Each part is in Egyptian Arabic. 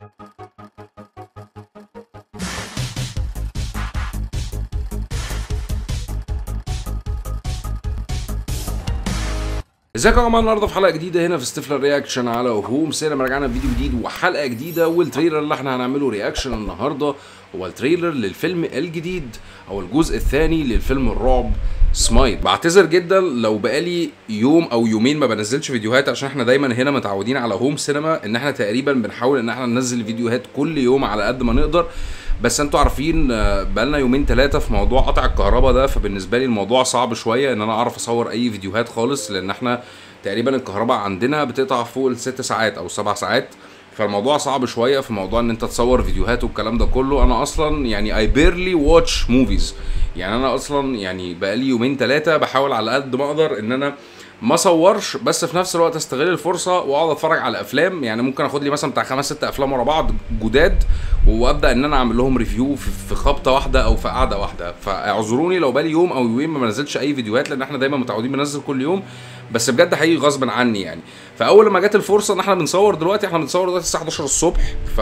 ازيكم يا جماعه النهارده في حلقه جديده هنا في ستيفلر رياكشن على هوم سينما رجعنا بفيديو جديد وحلقه جديده والتريلر اللي احنا هنعمله رياكشن النهارده هو التريلر للفيلم الجديد او الجزء الثاني للفيلم الرعب سمايل بعتذر جدا لو بقالي يوم او يومين ما بنزلش فيديوهات عشان احنا دايما هنا متعودين على هوم سينما ان احنا تقريبا بنحاول ان احنا ننزل فيديوهات كل يوم على قد ما نقدر بس انتوا عارفين آه، بقالنا يومين ثلاثه في موضوع قطع الكهرباء ده فبالنسبه لي الموضوع صعب شويه ان انا اعرف اصور اي فيديوهات خالص لان احنا تقريبا الكهرباء عندنا بتقطع فوق الست ساعات او سبع ساعات فالموضوع صعب شويه في موضوع ان انت تصور فيديوهات والكلام ده كله انا اصلا يعني اي بيرلي واتش موفيز يعني انا اصلا يعني بقالي يومين ثلاثه بحاول على قد ما اقدر ان انا ما صورش بس في نفس الوقت استغل الفرصه واقعد اتفرج على افلام يعني ممكن اخد لي مثلا بتاع خمس ست افلام ورا بعض جداد وابدا ان انا اعمل لهم ريفيو في في خبطه واحده او في قعده واحده فاعذروني لو بقالي يوم او يومين ما بنزلش اي فيديوهات لان احنا دايما متعودين بننزل كل يوم بس بجد حقيقي غصب عني يعني فاول ما جت الفرصه ان احنا بنصور دلوقتي احنا بنصور دلوقتي الساعه 11 الصبح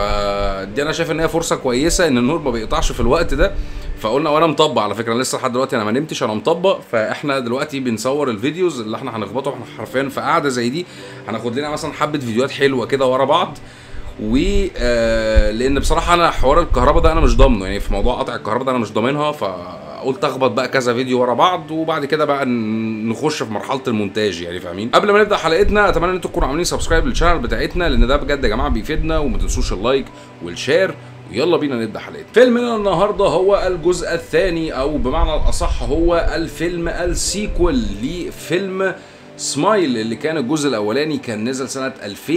فدي انا شايف ان هي فرصه كويسه ان النور ما بيقطعش في الوقت ده فقلنا وانا مطبق على فكره لسه لحد دلوقتي انا ما نمتش انا مطبق فاحنا دلوقتي بنصور الفيديوز اللي احنا هنخبطه احنا حرفيا في قعده زي دي هناخد لنا مثلا حبه فيديوهات حلوه كده ورا بعض و آه، لان بصراحه انا حوار الكهرباء ده انا مش ضامنه يعني في موضوع قطع الكهرباء ده انا مش ضامنها فقلت اخبط بقى كذا فيديو ورا بعض وبعد كده بقى ن- نخش في مرحله المونتاج يعني فاهمين قبل ما نبدا حلقتنا اتمنى ان انتم تكونوا عاملين سبسكرايب للشانل بتاعتنا لان ده بجد يا جماعه بيفيدنا وما تنسوش اللايك والشير يلا بينا نبدا حلقتنا فيلمنا النهارده هو الجزء الثاني او بمعنى الاصح هو الفيلم السيكوال لفيلم سمايل اللي كان الجزء الاولاني كان نزل سنه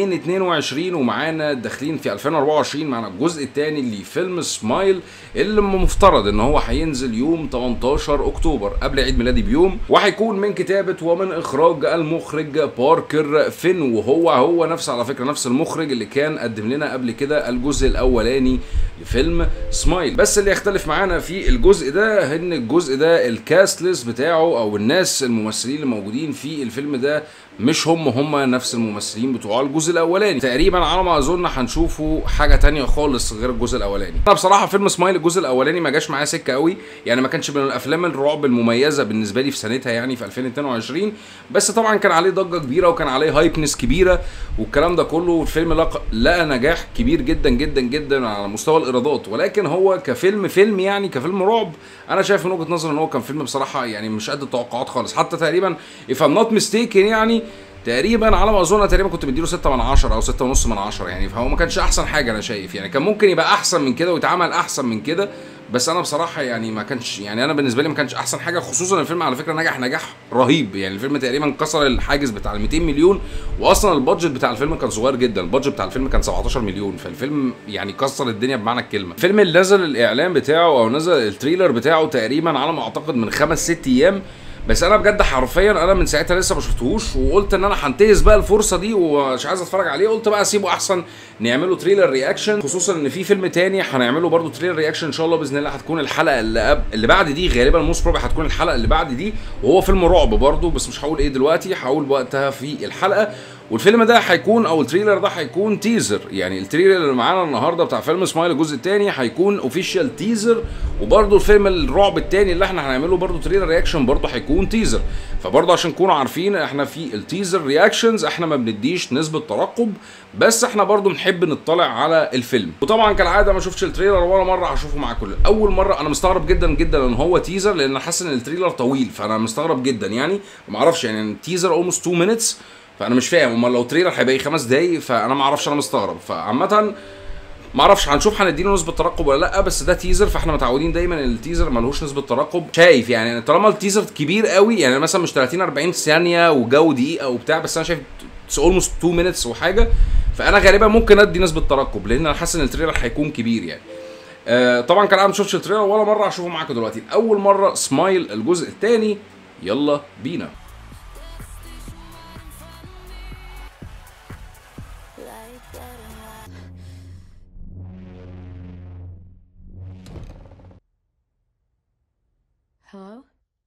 2022 ومعانا داخلين في 2024 معانا الجزء الثاني لفيلم سمايل اللي مفترض ان هو هينزل يوم 18 اكتوبر قبل عيد ميلادي بيوم وهيكون من كتابه ومن اخراج المخرج باركر فين وهو هو نفس على فكره نفس المخرج اللي كان قدم لنا قبل كده الجزء الاولاني لفيلم سمايل بس اللي يختلف معانا في الجزء ده ان الجزء ده الكاستلس بتاعه او الناس الممثلين اللي موجودين في الفيلم ده مش هم هم نفس الممثلين بتوع الجزء الاولاني تقريبا على ما اظن هنشوفوا حاجه تانية خالص غير الجزء الاولاني انا بصراحه فيلم سمايل الجزء الاولاني ما جاش معايا سكه قوي يعني ما كانش من الافلام الرعب المميزه بالنسبه لي في سنتها يعني في 2022 بس طبعا كان عليه ضجه كبيره وكان عليه هايبنس كبيره والكلام ده كله والفيلم لقى لقى نجاح كبير جدا جدا جدا على مستوى الايرادات ولكن هو كفيلم فيلم يعني كفيلم رعب انا شايف من وجهه نظري ان هو كان فيلم بصراحه يعني مش قد التوقعات خالص حتى تقريبا if I'm not mistaken يعني تقريبا على ما اظن تقريبا كنت مديله 6 من 10 او 6 ونص من 10 يعني فهو ما كانش احسن حاجه انا شايف يعني كان ممكن يبقى احسن من كده ويتعمل احسن من كده بس انا بصراحه يعني ما كانش يعني انا بالنسبه لي ما كانش احسن حاجه خصوصا الفيلم على فكره نجح نجاح رهيب يعني الفيلم تقريبا كسر الحاجز بتاع ال 200 مليون واصلا البادجت بتاع الفيلم كان صغير جدا البادجت بتاع الفيلم كان 17 مليون فالفيلم يعني كسر الدنيا بمعنى الكلمه الفيلم اللي نزل الاعلان بتاعه او نزل التريلر بتاعه تقريبا على ما اعتقد من خمس ست ايام بس انا بجد حرفيا انا من ساعتها لسه ما شفتهوش وقلت ان انا هنتهز بقى الفرصه دي ومش عايز اتفرج عليه قلت بقى اسيبه احسن نعمله تريلر رياكشن خصوصا ان في فيلم تاني هنعمله برضو تريلر رياكشن ان شاء الله باذن الله هتكون الحلقه اللي قبل اللي بعد دي غالبا موست بروبلي هتكون الحلقه اللي بعد دي وهو فيلم رعب برضو بس مش هقول ايه دلوقتي هقول وقتها في الحلقه والفيلم ده هيكون او التريلر ده هيكون تيزر يعني التريلر اللي معانا النهارده بتاع فيلم سمايل الجزء الثاني هيكون اوفيشال تيزر وبرده الفيلم الرعب الثاني اللي احنا هنعمله برده تريلر رياكشن برده هيكون تيزر فبرده عشان تكونوا عارفين احنا في التيزر رياكشنز احنا ما بنديش نسبه ترقب بس احنا برده بنحب نطلع على الفيلم وطبعا كالعاده ما شفتش التريلر ولا مره هشوفه معاكم اول مره انا مستغرب جدا جدا ان هو تيزر لان أنا حاسس ان التريلر طويل فانا مستغرب جدا يعني ما اعرفش يعني التيزر اولموست 2 مينتس فانا مش فاهم امال لو تريلر هيبقى إيه خمس دقايق فانا ما اعرفش انا مستغرب فعامه ما اعرفش هنشوف هنديله نسبه ترقب ولا لا بس ده تيزر فاحنا متعودين دايما ان التيزر ملوش نسبه ترقب شايف يعني طالما التيزر كبير قوي يعني مثلا مش 30 40 ثانيه وجو دقيقه وبتاع بس انا شايف اولموست 2 مينتس وحاجه فانا غالبا ممكن ادي نسبه ترقب لان انا حاسس ان التريلر هيكون كبير يعني آه طبعا كان انا ما شفتش التريلر ولا مره هشوفه معاكم دلوقتي اول مره سمايل الجزء الثاني يلا بينا like that and that. Hello?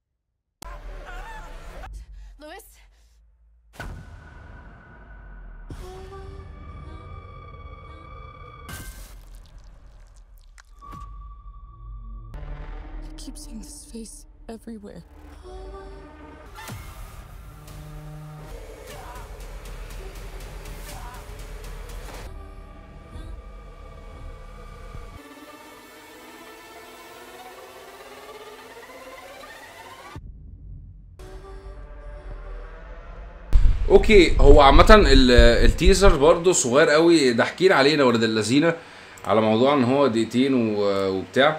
Louis? keep seeing this face everywhere. اوكي هو عامة ال- التيزر برضه صغير قوي ضاحكين علينا ولد اللذينه على موضوع ان هو دقيقتين و- وبتاع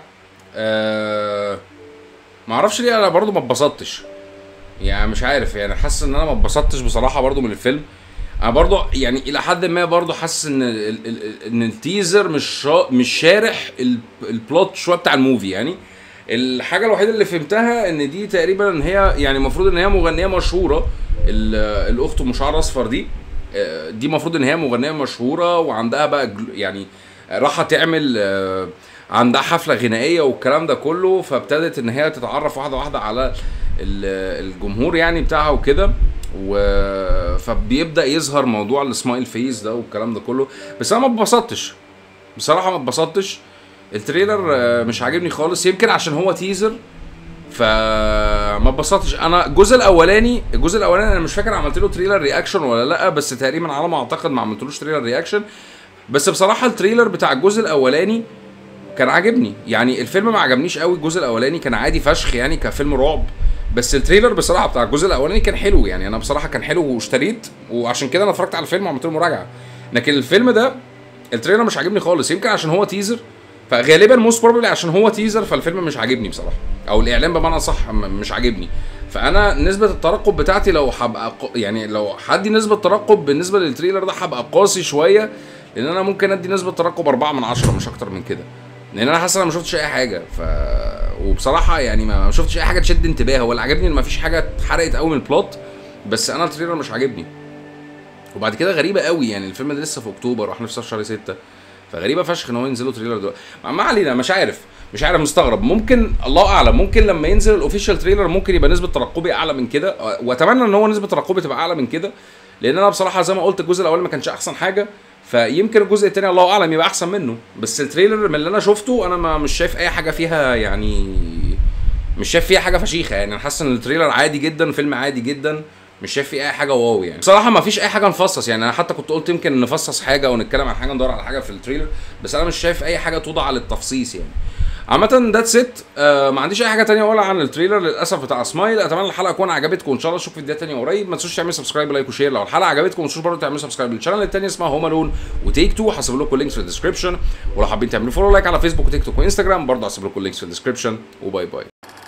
آه ما اعرفش ليه انا برضه ما اتبسطتش يعني مش عارف يعني حاسس ان انا ما اتبسطتش بصراحه برضه من الفيلم انا برضه يعني الى حد ما برضه حاسس ان ال ال ال ان التيزر مش شا مش شارح ال- البلوت شويه بتاع الموفي يعني الحاجه الوحيده اللي فهمتها ان دي تقريبا ان هي يعني المفروض ان هي مغنيه مشهوره ال- الاخت ام شعر اصفر دي آه، دي المفروض ان هي مغنيه مشهوره وعندها بقى جل- يعني راح تعمل آه، عندها حفله غنائيه والكلام ده كله فابتدت ان هي تتعرف واحده واحده على ال- الجمهور يعني بتاعها وكده و فبيبدا يظهر موضوع السمايل فيس ده والكلام ده كله بس انا ما اتبسطتش بصراحه ما اتبسطتش التريلر آه، مش عاجبني خالص يمكن عشان هو تيزر فما اتبسطتش انا الجزء الاولاني الجزء الاولاني انا مش فاكر عملت له تريلر رياكشن ولا لا بس تقريبا على ما اعتقد ما عملتلوش تريلر رياكشن بس بصراحه التريلر بتاع الجزء الاولاني كان عاجبني يعني الفيلم ما عجبنيش قوي الجزء الاولاني كان عادي فشخ يعني كفيلم رعب بس التريلر بصراحه بتاع الجزء الاولاني كان حلو يعني انا بصراحه كان حلو واشتريت وعشان كده انا اتفرجت على الفيلم وعملت له مراجعه لكن الفيلم ده التريلر مش عاجبني خالص يمكن عشان هو تيزر فغالبا موست بروبلي عشان هو تيزر فالفيلم مش عاجبني بصراحه او الاعلان بمعنى صح مش عاجبني فانا نسبه الترقب بتاعتي لو هبقى ق- يعني لو هدي نسبه ترقب بالنسبه للتريلر ده هبقى قاسي شويه لان انا ممكن ادي نسبه ترقب 4 من 10 مش اكتر من كده لان انا حاسس انا ما شفتش اي حاجه ف وبصراحه يعني ما ما شفتش اي حاجه تشد انتباهي هو اللي عجبني ان ما فيش حاجه اتحرقت قوي من البلوت بس انا التريلر مش عاجبني وبعد كده غريبه قوي يعني الفيلم ده لسه في اكتوبر واحنا في شهر 6 فغريبه فشخ ان هو ينزلوا تريلر دلوقتي ما ما علينا مش عارف مش عارف مستغرب ممكن الله اعلم ممكن لما ينزل الاوفيشال تريلر ممكن يبقى نسبه ترقبي اعلى من كده واتمنى ان هو نسبه ترقبي تبقى اعلى من كده لان انا بصراحه زي ما قلت الجزء الاول ما كانش احسن حاجه فيمكن الجزء الثاني الله اعلم يبقى احسن منه بس التريلر من اللي انا شفته انا ما مش شايف اي حاجه فيها يعني مش شايف فيها حاجه فشيخه يعني انا حاسس ان التريلر عادي جدا فيلم عادي جدا مش شايف فيه اي حاجه واو يعني بصراحه ما فيش اي حاجه نفصص يعني انا حتى كنت قلت يمكن نفصص حاجه ونتكلم عن حاجه ندور على حاجه في التريلر بس انا مش شايف اي حاجه توضع للتفصيص يعني عامة ذاتس ات آه ما عنديش اي حاجه تانية اقولها عن التريلر للاسف بتاع سمايل اتمنى الحلقه تكون عجبتكم وان شاء الله اشوف فيديوهات تانية قريب ما تنسوش تعملوا سبسكرايب لايك وشير لو الحلقه عجبتكم ما تنسوش برضه تعملوا سبسكرايب للشانل التانية اسمها هوم الون وتيك تو هسيب لكم اللينكس في الديسكربشن ولو حابين تعملوا فولو لايك على فيسبوك وتيك توك وانستجرام برضه هسيب لكم اللينكس في الديسكربشن وباي باي